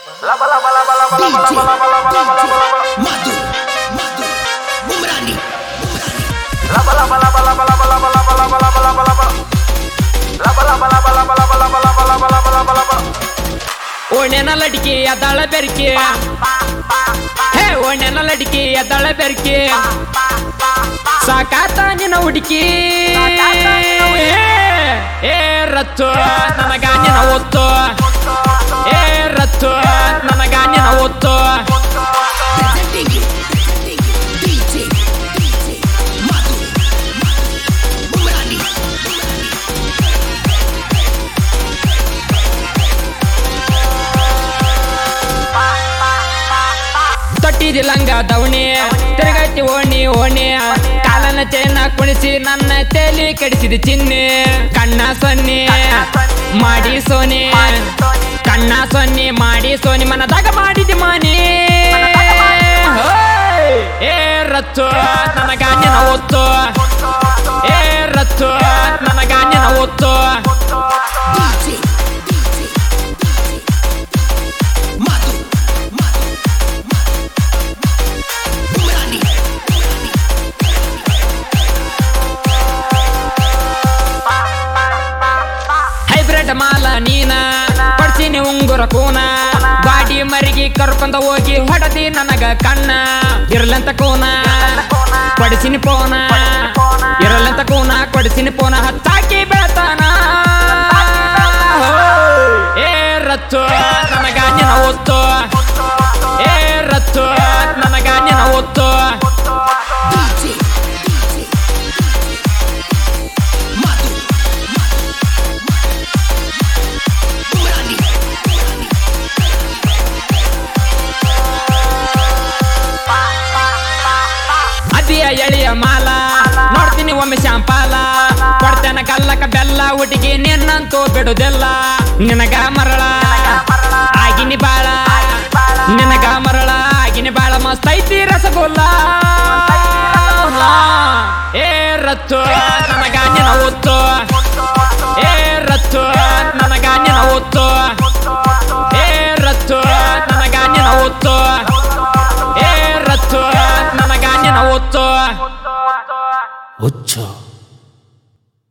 DJ, Madu, Madu, Bumrani, ಓಣ್ಯನ ಲಡಿಕೆ ಎದ್ದಾಳ ಬೆರಕೆ ಹೇ ಓಣ್ಯನ ಲಡಿಕೆ ಎದ್ದಾಳ ಬೆರಕೆ ಸಾಕಾತ ನಿನ್ನ ಹುಡುಕಿ ಏ ರತ್ತು ನನಗ ನಿನ್ನ ಒತ್ತು ಏ ರತ್ತು ನನಗ ನಿನ್ನ ಒತ್ತು presenting you, presenting you, DJ, DJ, Madu, Bumrani, ತೊಟ್ಟಿದಿ ಲಂಗ ದವಣಿ ತಿರುಗೈತಿ ಓಣಿ ಓಣಿ ಕಾಲನ ಚೇನ ಕುಣಿಸಿ ನನ್ನ ತೇಲಿ ಕೆಡಿಸಿದ ಚಿನ್ನಿ ಕಣ್ಣ ಸೊನ್ನಿ ಮಾಡಿ ಸೋನಿ ಕಣ್ಣ ಸೊನ್ನಿ ಮಾಡಿ ಸೋನಿ ಮನದಾಗ ಮಾಡಿದಿ ಮಾನಿ ಹೋಯ್! ಏ ರತ್ತು ನನಗ ನಿನ್ನ ಒತ್ತು ಏ ರತ್ತು ನನಗ ನಿನ್ನ ಒತ್ತು DJ, DJ, Madu, Madu, Bumrani, hybrid ಮಾಲ ನೀನ ಪಡ್ತೀನಿ ಉಂಗುರ ಕೂನ ಗಾಡಿ ಮರಿಗೆ ಕರ್ಕೊಂಡ ಹೋಗಿ ಹೊಡದಿ ನನಗ ಕಣ್ಣ ಇರಲಂತ ಕೂನ ಕೊಡಿಸಿನಿ ಪೋನ ಇರಲಂತ ಕೂನ ಕೊಡಿಸಿನಿ ಪೋನ ಹತ್ತಾಕಿ ಬೆಳತಾನ ಏ ರತ್ತು ನನಗ ನಿನ್ನ ಒತ್ತು ಏ ರತ್ತು ನನಗ ನಿನ್ನ ಒತ್ತು DJ, DJ, Madu, Bumrani, ಅದಿಯ ಎಳೆಯ ಮಾಲ ನೋಡ್ತೀನಿ ಒಮ್ಮೆ ಶಾಂಪಾಲ ಕೊಡ್ತೇನ ಕಲ್ಲಕ ಬೆಲ್ಲ ಹುಡುಗಿ ನಿನ್ನಂತೂ ಬಿಡುದಿಲ್ಲ ನಿನಗ ಮರಳ ಆಗಿನಿ ಬಾಳ ನಿನಗ ಮರಳ ಆಗಿನಿ ಬಾಳ ಮಸ್ತ್ ಐತಿ ರಸಗುಲ್ಲ ಏ ರತ್ತು ನನಗ ನಿನ ಒತ್ತು ಏ ರತ್ತು ನನಗ ನಿನ ಒತ್ತು ಏ ರತ್ತು ನನಗ ನಿನ ಒತ್ತು ಏ ರತ್ತು ನನಗ ನಿನ ಒತ್ತು